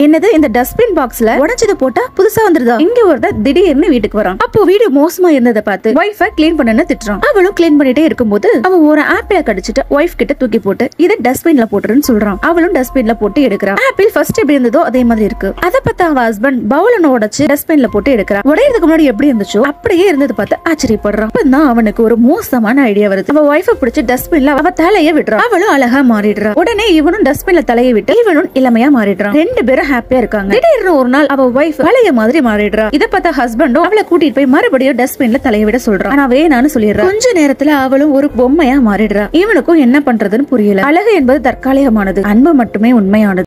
என்னது இந்த டஸ்ட்பின் பாக்ஸ்ல உடைச்சது போட்டா புதுசா வந்துருதா இங்க ஒருத்தர் திடீர்னு வீட்டுக்கு வரான் அப்போ வீடு மோசமா இருந்ததை பார்த்து ஒய்ஃபை க்ளீன் பண்ணனு திட்டுறான் அவளும் க்ளீன் பண்ணிட்டே இருக்கும்போது அவன் ஒரு ஆப்பிள கடிச்சிட்டு ஒய்ஃப் கிட்ட தூக்கி போட்டு இதை டஸ்ட்பின்ல போட்டுருன்னு சொல்றான் அவளும் டஸ்ட்பின்ல போட்டு எடுக்கிறான் ஆப்பிள் ஃபர்ஸ்ட் எப்படி இருந்ததோ அதே மாதிரி இருக்கு அதை பார்த்து அவ ஹஸ்பண்ட் பவுலனை உடைச்சு டஸ்ட்பின்ல போட்டு எடுக்கிறான் உடையறதுக்கு முன்னாடி எப்படி இருந்துச்சோ அப்படியே இருந்தது பார்த்து ஆச்சரியப்படுறான் அப்பதான் அவனுக்கு ஒரு மோசமான ஐடியா வருது அவ ஒய்ஃபை பிடிச்சி டஸ்ட்பின்ல அவ தலைய விடுறான் அவளும் அழகா மாறிடுறா உடனே இவனும் டஸ்ட்பின்ல தலையை விட்டு இவனும் இளமையா மாறிடுறான் ரெண்டு பேரும் ஹாப்பியா இருக்காங்க திடீர்னு ஒரு நாள் அவ ஒய்ஃப் பழைய மாதிரி மாறிடுறா இத பார்த்த ஹஸ்பண்டும் அவளை கூட்டிட்டு போய் மறுபடியும் டஸ்ட்பின்ல தலைய விட சொல்றான் ஆனா வேணான்னு சொல்லிடுறா கொஞ்ச நேரத்துல அவளும் ஒரு பொம்மையா மாறிடுறா இவனுக்கும் என்ன பண்றதுன்னு புரியல அழகு என்பது தற்காலிகமானது அன்பு மட்டுமே உண்மையானது